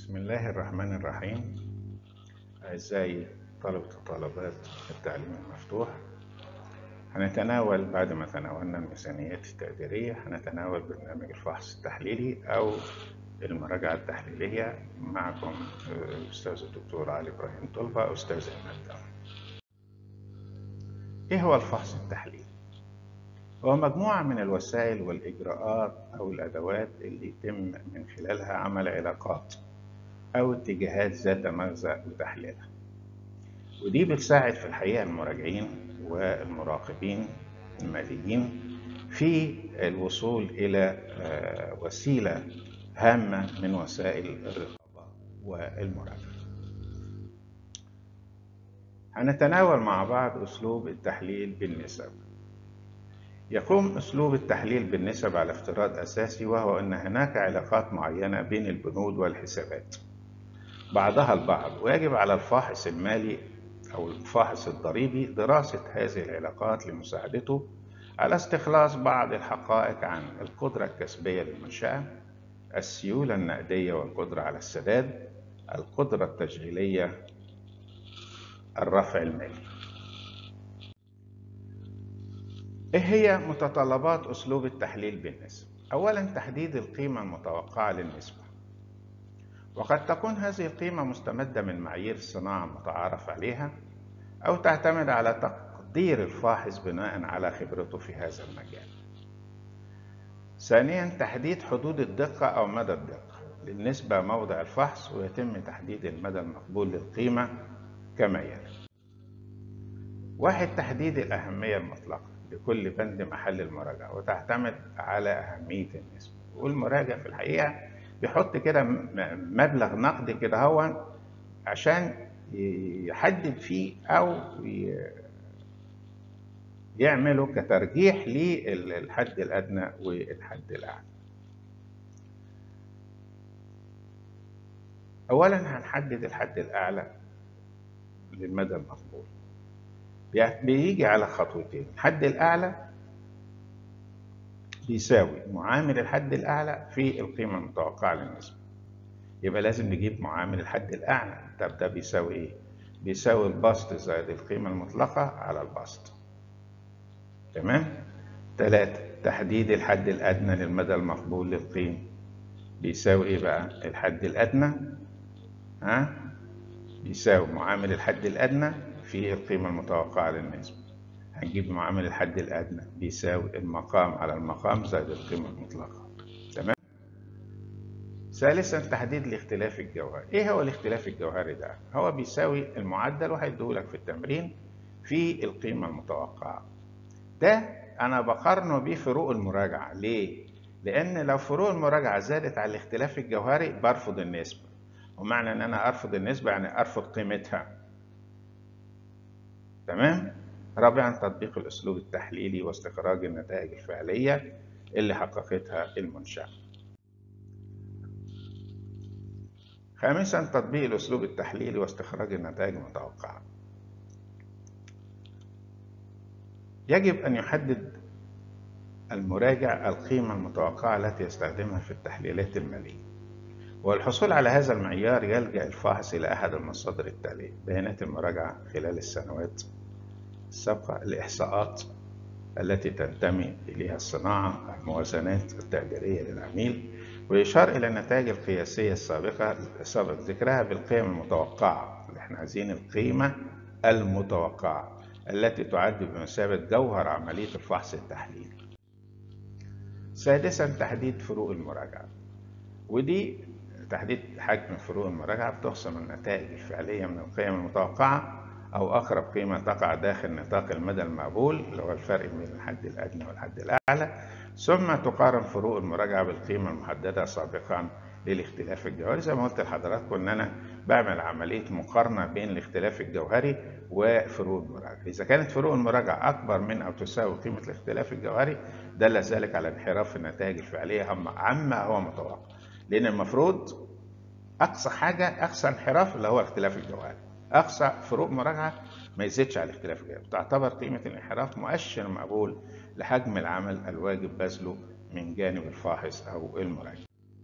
بسم الله الرحمن الرحيم أعزائي طلبة وطالبات التعليم المفتوح هنتناول بعد ما تناولنا الميزانيات التقديرية هنتناول برنامج الفحص التحليلي أو المراجعة التحليلية معكم الأستاذ الدكتور علي إبراهيم طلبة أستاذ المادة إيه هو الفحص التحليلي؟ هو مجموعة من الوسائل والإجراءات أو الأدوات اللي يتم من خلالها عمل علاقات أو اتجاهات ذات مغزى وتحليلها ودي بتساعد في الحقيقة المراجعين والمراقبين الماليين في الوصول إلى وسيلة هامة من وسائل الرقابة والمراجعة هنتناول مع بعض أسلوب التحليل بالنسب يقوم أسلوب التحليل بالنسب على افتراض أساسي وهو أن هناك علاقات معينة بين البنود والحسابات بعضها البعض ويجب على الفاحص المالي أو الفاحص الضريبي دراسة هذه العلاقات لمساعدته على استخلاص بعض الحقائق عن القدرة الكسبية للمنشأة السيولة النقدية والقدرة على السداد القدرة التشغيلية الرفع المالي ايه هي متطلبات اسلوب التحليل بالنسبة اولا تحديد القيمة المتوقعة للنسبة وقد تكون هذه القيمة مستمدة من معايير الصناعة المتعارف عليها او تعتمد على تقدير الفاحص بناء على خبرته في هذا المجال ثانيا تحديد حدود الدقة او مدى الدقة للنسبة موضع الفحص ويتم تحديد المدى المقبول للقيمة كما يلي واحد تحديد الأهمية المطلقة لكل بند محل المراجعة وتعتمد على أهمية النسبة والمراجع في الحقيقة بيحط كده مبلغ نقدي كده هو عشان يحدد فيه أو يعمله كترجيح للحد الأدنى والحد الأعلى أولا هنحدد الحد الأعلى للمدى المقبول بيجي على خطوتين الحد الأعلى بيساوي معامل الحد الأعلى في القيمة المتوقعة للنسبة يبقى لازم نجيب معامل الحد الأعلى طب ده بيساوي إيه؟ بيساوي البسط زائد القيمة المطلقة على البسط تمام؟ ثلاثة تحديد الحد الأدنى للمدى المقبول للقيمة بيساوي إيه بقى؟ الحد الأدنى ها؟ بيساوي معامل الحد الأدنى في القيمة المتوقعة للنسبة هنجيب معامل الحد الأدنى بيساوي المقام على المقام زائد القيمة المطلقة تمام ثالثا تحديد الاختلاف الجوهري ايه هو الاختلاف الجوهري ده هو بيساوي المعدل وهيديهولك في التمرين في القيمة المتوقعة ده أنا بقارنه بفروق المراجعة ليه؟ لأن لو فروق المراجعة زادت على الاختلاف الجوهري برفض النسبة ومعنى ان انا ارفض النسبة يعني ارفض قيمتها تمام رابعا تطبيق الاسلوب التحليلي واستخراج النتائج الفعلية اللي حققتها المنشأة خامسا تطبيق الاسلوب التحليلي واستخراج النتائج المتوقعة يجب ان يحدد المراجع القيمة المتوقعة التي يستخدمها في التحليلات المالية والحصول على هذا المعيار يلجأ الفاحص إلى أحد المصادر التالية بيانات المراجعة خلال السنوات السابقة الإحصاءات التي تنتمي إليها الصناعة الموازنات التقديرية للعميل ويشار إلى النتائج القياسية السابقة سابق ذكرها بالقيم المتوقعة اللي احنا عايزين القيمة المتوقعة التي تعد بمثابة جوهر عملية الفحص التحليلي سادسا تحديد فروق المراجعة ودي تحديد حجم فروق المراجعة بتخصم النتائج الفعلية من القيم المتوقعة أو أقرب قيمة تقع داخل نطاق المدى المقبول اللي هو الفرق بين الحد الأدنى والحد الأعلى ثم تقارن فروق المراجعة بالقيمة المحددة سابقا للاختلاف الجوهري زي ما قلت لحضراتكم إن أنا بعمل عملية مقارنة بين الاختلاف الجوهري وفروق المراجعة إذا كانت فروق المراجعة أكبر من أو تساوي قيمة الاختلاف الجوهري دل ذلك على انحراف النتائج الفعلية عما هو متوقع لأن المفروض أقصى حاجة أقصى انحراف اللي هو الاختلاف الجوهري أقصى فروق مراجعة ما يزيدش على الاختلاف الجوهري تعتبر قيمة الانحراف مؤشر مقبول لحجم العمل الواجب بذله من جانب الفاحص أو المراجع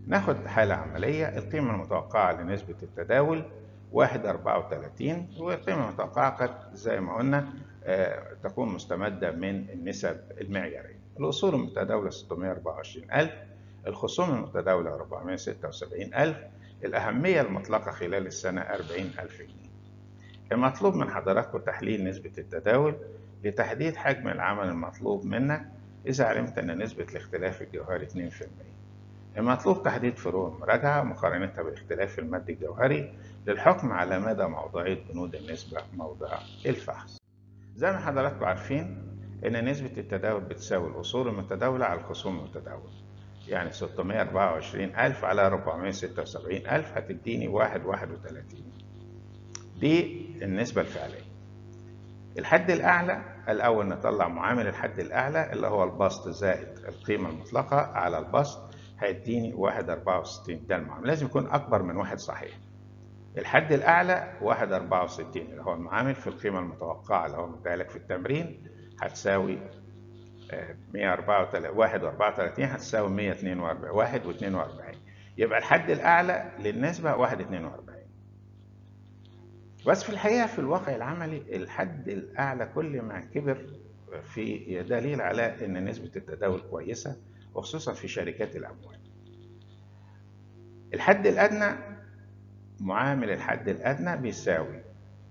ناخد حالة عملية القيمة المتوقعة لنسبة التداول واحد أربعة وتلاتين والقيمة المتوقعة قد زي ما قلنا آه، تكون مستمدة من النسب المعيارية الأصول المتداولة 624 ألف الخصوم المتداولة 476 ألف الأهمية المطلقة خلال السنة 40 ألف جنيه المطلوب من حضراتكم تحليل نسبة التداول لتحديد حجم العمل المطلوب منك إذا علمت أن نسبة الاختلاف الجوهري 2% المطلوب تحديد فروق المراجعة ومقارنتها بالاختلاف المادي الجوهري للحكم على مدى موضوعية بنود النسبة موضع الفحص زي ما حضراتكم عارفين إن نسبة التداول بتساوي الأصول المتداولة على الخصوم المتداولة يعني 624 ألف على 476 ألف هتديني واحد واحد وتلاتين دي النسبة الفعلية الحد الأعلى الأول نطلع معامل الحد الأعلى اللي هو البسط زائد القيمة المطلقة على البسط هيديني واحد أربعة وستين ده المعامل لازم يكون أكبر من واحد صحيح الحد الأعلى واحد أربعة وستين اللي هو المعامل في القيمة المتوقعة اللي هو مديها في التمرين هتساوي مية أربعة واحد وأربعة وتلاتين هتساوي مية اتنين وأربعين واحد واتنين وأربعين يبقى الحد الأعلى للنسبة واحد اتنين وأربعين بس في الحقيقة في الواقع العملي الحد الأعلى كل ما كبر في دليل على أن نسبة التداول كويسة وخصوصا في شركات الأموال الحد الأدنى معامل الحد الأدنى بيساوي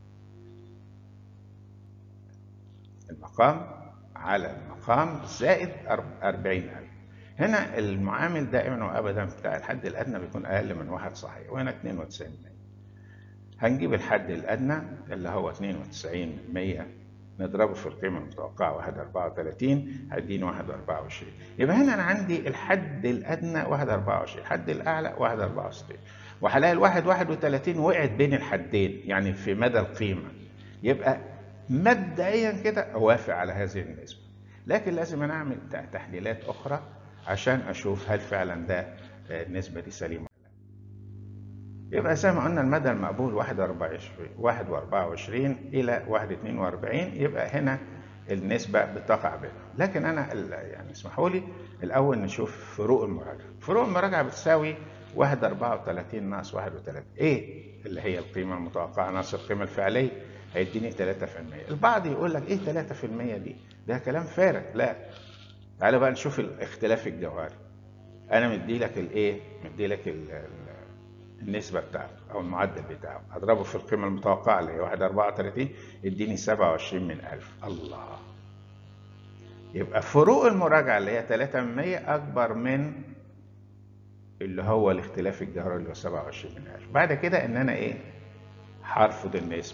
المقام على المقام زائد أربعين ألف هنا المعامل دائما وأبدا بتاع الحد الأدنى بيكون أقل من واحد صحيح وهنا 92 هنجيب الحد الأدنى اللي هو 92 100 نضربه في القيمة المتوقعة 1 34 هيديني 1 24 يبقى هنا أنا عندي الحد الأدنى 1 24 الحد الأعلى 1 64 وهلاقي الواحد 31 وقعت بين الحدين يعني في مدى القيمة يبقى مبدئيا كده أوافق على هذه النسبة لكن لازم أنا أعمل تحليلات أخرى عشان أشوف هل فعلا ده النسبة دي سليمة يبقى زي ما قلنا المدى المقبول 1 إلى 1 يبقى هنا النسبة بتقع بينهم لكن أنا يعني اسمحوا لي الأول نشوف فروق المراجعة فروق المراجعة بتساوي 1 34 ناقص 31 إيه اللي هي القيمة المتوقعة ناقص القيمة الفعلية هيديني 3% البعض يقول لك إيه 3% دي ده كلام فارغ لا تعالى بقى نشوف الاختلاف الجوهري أنا مدي لك الإيه مدي لك النسبة بتاعته أو المعدل بتاعه هضربه في القيمة المتوقعة اللي هي 1.34 يديني 27 من 1000 الله يبقى فروق المراجعة اللي هي 3% أكبر من اللي هو الاختلاف الجوهري اللي هو 27 من 1000 بعد كده إن أنا إيه هرفض النسبة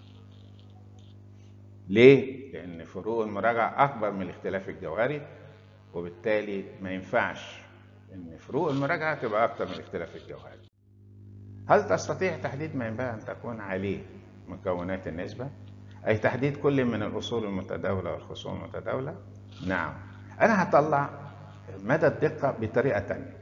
ليه؟ لأن فروق المراجعة أكبر من الاختلاف الجوهري وبالتالي ما ينفعش إن فروق المراجعة تبقى أكتر من الاختلاف الجوهري هل تستطيع تحديد ما ينبغي أن تكون عليه مكونات النسبة؟ أي تحديد كل من الأصول المتداولة والخصوم المتداولة؟ نعم أنا هطلع مدى الدقة بطريقة تانية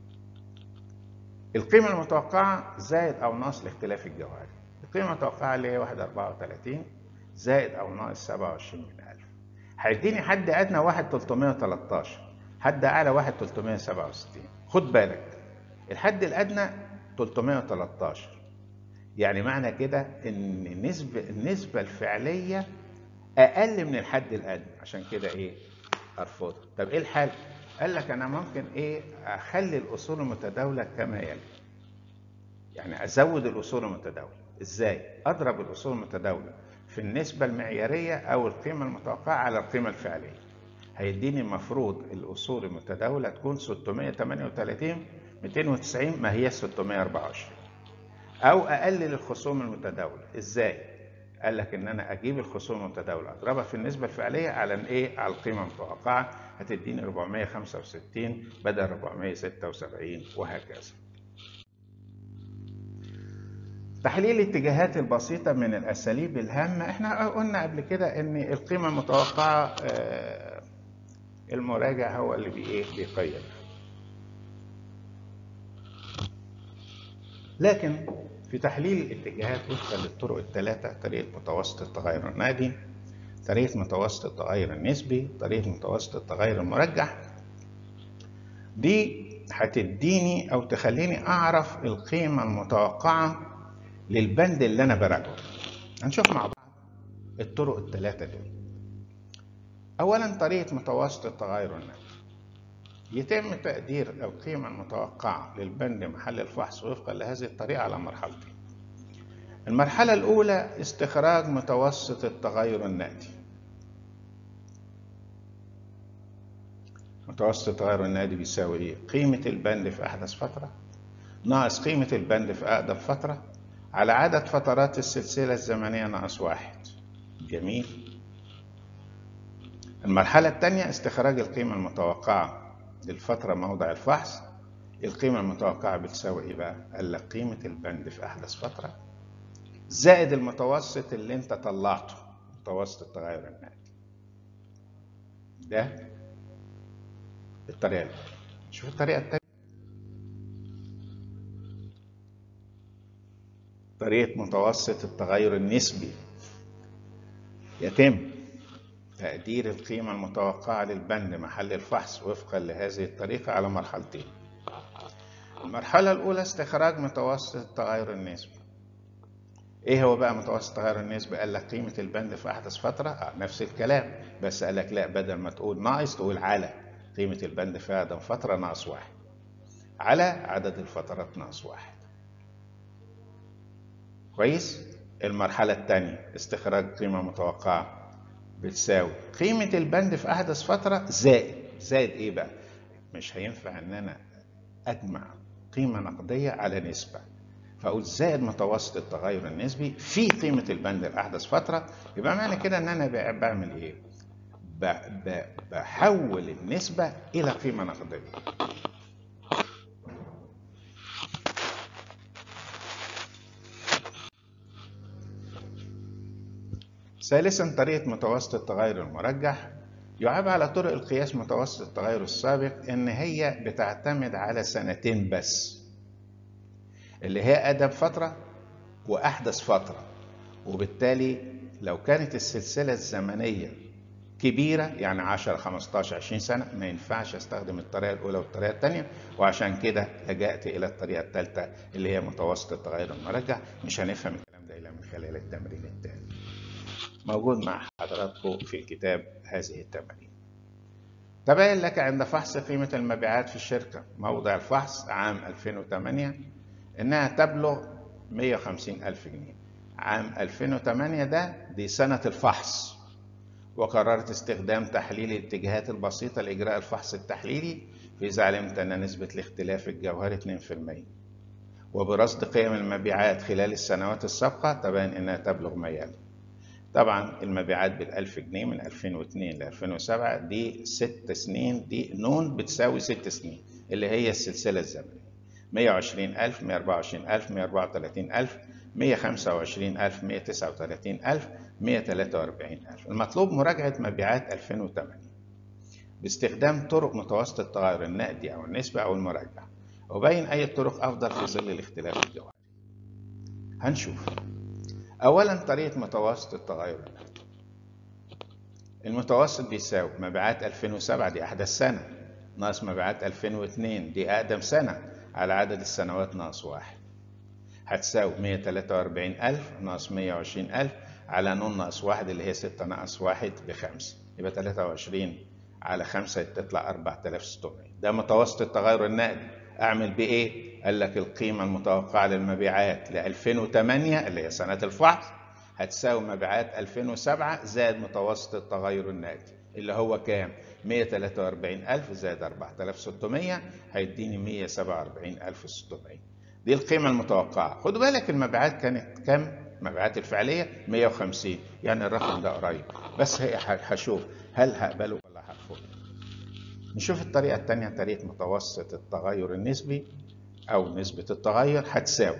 القيمة المتوقعة زائد أو ناقص الاختلاف الجوهري القيمة المتوقعة اللي هي 1.34 زائد أو ناقص 27 من 1000 هيديني حد أدنى 1.313 حد أعلى 1.367 خد بالك الحد الأدنى 313 يعني معنى كده ان النسبة النسبة الفعلية اقل من الحد الادنى عشان كده ايه ارفضها طب ايه الحل قال لك انا ممكن ايه اخلي الاصول المتداولة كما يلي يعني ازود الاصول المتداولة ازاي اضرب الاصول المتداولة في النسبة المعيارية او القيمة المتوقعة على القيمة الفعلية هيديني المفروض الاصول المتداولة تكون 638 290 ما هي 624 او اقلل الخصوم المتداوله ازاي قال لك ان انا اجيب الخصوم المتداوله اضربها في النسبه الفعليه على ايه على القيمه المتوقعه هتديني 465 بدل 476 وهكذا تحليل الاتجاهات البسيطة من الأساليب الهامة احنا قلنا قبل كده ان القيمة المتوقعة المراجع هو اللي بي ايه بيقيم لكن في تحليل الاتجاهات وفقا للطرق الثلاثة طريقة متوسط التغير النادي طريقة متوسط التغير النسبي طريقة متوسط التغير المرجح دي هتديني او تخليني اعرف القيمة المتوقعة للبند اللي انا براجعه هنشوف مع بعض الطرق الثلاثة دول اولا طريقة متوسط التغير الناتج يتم تقدير القيمة المتوقعة للبند محل الفحص وفقا لهذه الطريقة على مرحلتين المرحلة الأولى استخراج متوسط التغير الناتج متوسط التغير الناتج بيساوي ايه؟ قيمة البند في أحدث فترة ناقص قيمة البند في أقدم فترة على عدد فترات السلسلة الزمنية ناقص واحد جميل المرحلة الثانية استخراج القيمة المتوقعة للفترة موضع الفحص القيمة المتوقعة بتساوي ايه بقى؟ قال لك قيمة البند في أحدث فترة زائد المتوسط اللي انت طلعته متوسط التغير الناتج ده الطريقة الأولى شوف الطريقة الثانية طريقة متوسط التغير النسبي يتم تقدير القيمة المتوقعة للبند محل الفحص وفقا لهذه الطريقة على مرحلتين المرحلة الأولى استخراج متوسط التغير النسبي ايه هو بقى متوسط التغير النسبي قال لك قيمة البند في أحدث فترة آه نفس الكلام بس قال لك لا بدل ما تقول ناقص تقول على قيمة البند في أقدم فترة ناقص واحد على عدد الفترات ناقص واحد كويس المرحلة الثانية استخراج قيمة متوقعة بتساوي قيمة البند في أحدث فترة زائد زائد إيه بقى؟ مش هينفع إن أنا أجمع قيمة نقدية على نسبة فأقول زائد متوسط التغير النسبي في قيمة البند الأحدث فترة يبقى معنى كده إن أنا بعمل إيه؟ بحول النسبة إلى قيمة نقدية ثالثا طريقة متوسط التغير المرجح يعاب على طرق القياس متوسط التغير السابق إن هي بتعتمد على سنتين بس اللي هي أقدم فترة وأحدث فترة وبالتالي لو كانت السلسلة الزمنية كبيرة يعني 10 15 20 سنة ما ينفعش استخدم الطريقة الأولى والطريقة الثانية وعشان كده لجأت إلى الطريقة الثالثة اللي هي متوسط التغير المرجح مش هنفهم الكلام ده إلا من خلال التمرين التالي موجود مع حضراتكم في الكتاب هذه التمارين تبين لك عند فحص قيمة المبيعات في الشركة موضع الفحص عام 2008 إنها تبلغ 150 ألف جنيه عام 2008 ده دي سنة الفحص وقررت استخدام تحليل الاتجاهات البسيطة لإجراء الفحص التحليلي فإذا علمت أن نسبة الاختلاف الجوهري 2% وبرصد قيم المبيعات خلال السنوات السابقة تبين أنها تبلغ ما يلي طبعا المبيعات بالألف جنيه من 2002 ل 2007 دي ست سنين دي نون بتساوي ست سنين اللي هي السلسلة الزمنية 120000 124000 134000 125000 139000 134000 المطلوب مراجعة مبيعات 2008 باستخدام طرق متوسط التغير النقدي أو النسبة أو المراجعة وبين أي طرق أفضل في ظل الاختلاف الجوهري هنشوف أولا طريقة متوسط التغير النقدي المتوسط بيساوي مبيعات 2007 دي أحدث سنة ناقص مبيعات 2002 دي أقدم سنة على عدد السنوات ناقص واحد هتساوي 143000 ناقص 120000 على نون ناقص واحد اللي هي 6 ناقص واحد بخمسة يبقى 23 على 5 تطلع 4600 ده متوسط التغير النقدي أعمل بيه إيه؟ قال لك القيمة المتوقعة للمبيعات ل 2008 اللي هي سنة الفحص هتساوي مبيعات 2007 زائد متوسط التغير النقدي اللي هو كام؟ 143000 زائد 4600 هيديني 147600 دي القيمة المتوقعة خدوا بالك المبيعات كانت كام؟ المبيعات الفعلية 150 يعني الرقم ده قريب بس هي هشوف هل هقبله ولا هرفضه نشوف الطريقة الثانية طريقة متوسط التغير النسبي أو نسبة التغير هتساوي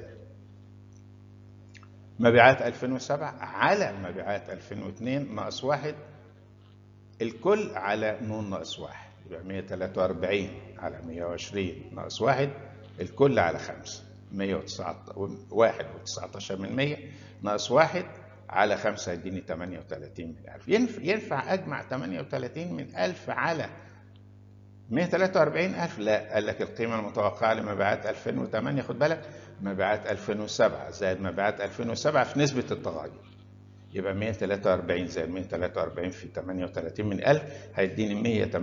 مبيعات 2007 على مبيعات 2002 ناقص واحد الكل على نون ناقص واحد يبقى 143 على 120 ناقص واحد الكل على 5 101 و19 من 100 ناقص واحد على 5 يديني 38 من 1000 ينفع, ينفع أجمع 38 من 1000 على 143000 لا قال لك القيمة المتوقعة لمبيعات 2008 خد بالك مبيعات 2007 زائد مبيعات 2007 في نسبة التغير يبقى 143 زائد 143 في 38 من 1000 هيديني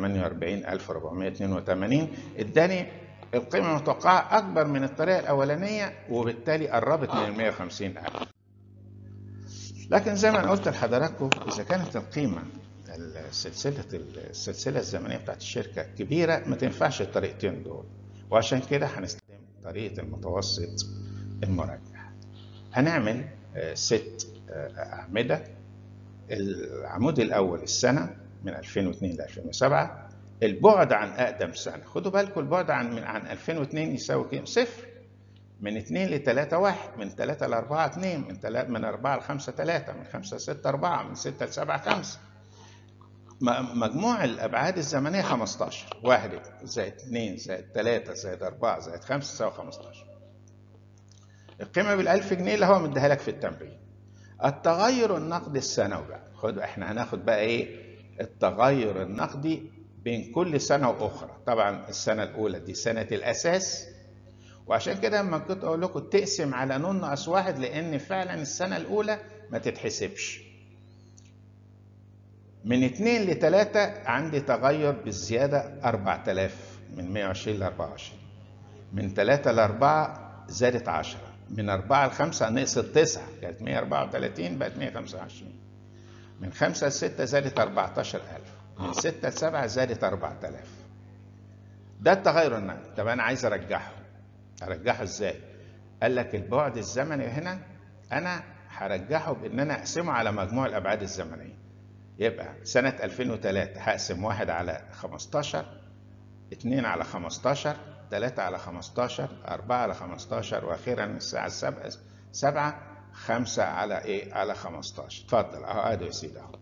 148482 اداني القيمة المتوقعة أكبر من الطريقة الأولانية وبالتالي قربت من ال 150000 لكن زي ما أنا قلت لحضراتكم إذا كانت القيمة السلسلة السلسلة الزمنية بتاعت الشركة كبيرة ما تنفعش الطريقتين دول وعشان كده هنستخدم طريقة المتوسط المرجح هنعمل ست أعمدة العمود الأول السنة من 2002 ل 2007 البعد عن أقدم سنة خدوا بالكم البعد عن من عن 2002 يساوي كام؟ صفر من 2 ل 3 1 من 3 ل 4 2 من 3 من 4 ل 5 3 من 5 ل 6 4 من 6 ل 7 5 مجموع الابعاد الزمنيه 15 1 زائد 2 زائد 3 زائد 4 زائد 5 يساوي 15 القيمه بال 1000 جنيه اللي هو مديها لك في التمرين التغير النقدي السنوي بقى خد احنا هناخد بقى ايه التغير النقدي بين كل سنه واخرى طبعا السنه الاولى دي سنه الاساس وعشان كده لما كنت اقول لكم تقسم على نون ناقص واحد لان فعلا السنه الاولى ما تتحسبش من 2 ل 3 عندي تغير بالزيادة 4000 من 120 ل 24 من 3 ل 4 زادت 10 من 4 ل 5 نقصت 9 كانت 134 بقت 125 من 5 ل 6 زادت 14000 من 6 ل 7 زادت 4000 ده التغير النقدي طب انا عايز ارجعه ارجعه ازاي قال لك البعد الزمني هنا انا هرجعه بان انا اقسمه على مجموع الابعاد الزمنيه يبقى سنة 2003 هقسم واحد على 15 اتنين على 15 تلاتة على 15 أربعة على 15 وأخيرا الساعة السبعة سبعة خمسة على إيه؟ على 15 اتفضل أهو أدوا يا سيدي أهو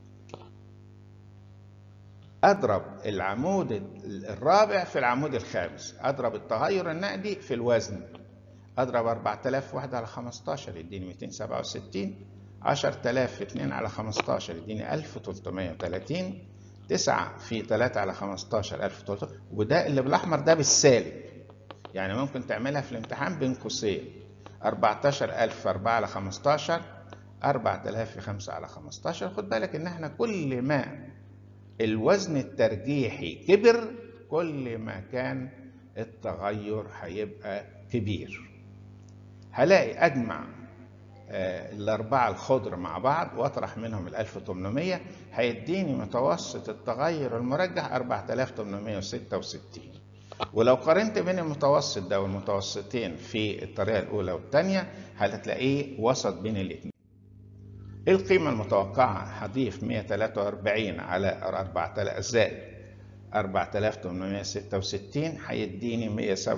أضرب العمود الرابع في العمود الخامس أضرب التغير النقدي في الوزن أضرب 4000 واحدة على 15 يديني 267 10000 في 2 على 15 يديني 1330 9 في 3 على 15 1300 وده اللي بالاحمر ده بالسالب يعني ممكن تعملها في الامتحان بين قوسين 14000 في 4 على 15 4000 في 5 على 15 خد بالك ان احنا كل ما الوزن الترجيحي كبر كل ما كان التغير هيبقى كبير هلاقي اجمع الأربعة الخضر مع بعض وأطرح منهم ال 1800 هيديني متوسط التغير المرجح 4866 ولو قارنت بين المتوسط ده والمتوسطين في الطريقة الأولى والثانية هتلاقيه وسط بين الاثنين القيمة المتوقعة هضيف 143 على 4000 زائد 4866 هيديني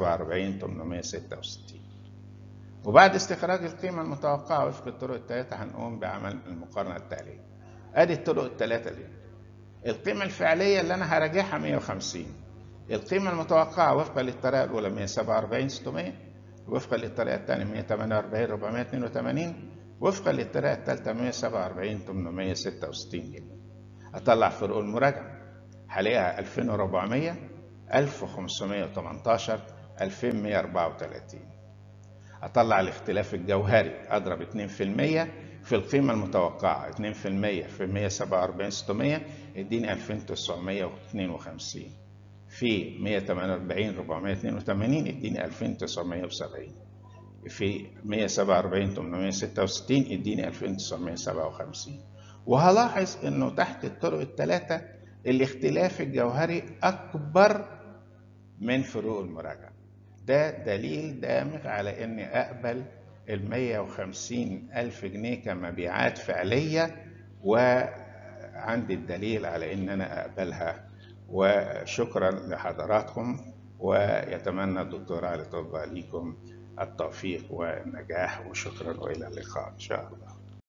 147866 وبعد استخراج القيمة المتوقعة وفق الطرق الثلاثة هنقوم بعمل المقارنة التالية. أدي الطرق الثلاثة دي. القيمة الفعلية اللي أنا هراجعها 150. القيمة المتوقعة وفقا للطريقة الأولى 147 600 وفقا للطريقة الثانية 148 482 وفقا للطريقة الثالثة 147 866 جنيه. أطلع فروق المراجعة هلاقيها 2400 1518 2134 اطلع الاختلاف الجوهري اضرب 2% في القيمه المتوقعه 2% في 147 600 يديني 2952 في 148 482 يديني 2970 في 147 866 يديني 2957 وهلاحظ انه تحت الطرق الثلاثه الاختلاف الجوهري اكبر من فروق المراجعه ده دليل دامغ على اني اقبل ال 150 الف جنيه كمبيعات فعليه وعندي الدليل على ان انا اقبلها وشكرا لحضراتكم ويتمنى الدكتور علي طب ليكم التوفيق والنجاح وشكرا والى اللقاء ان شاء الله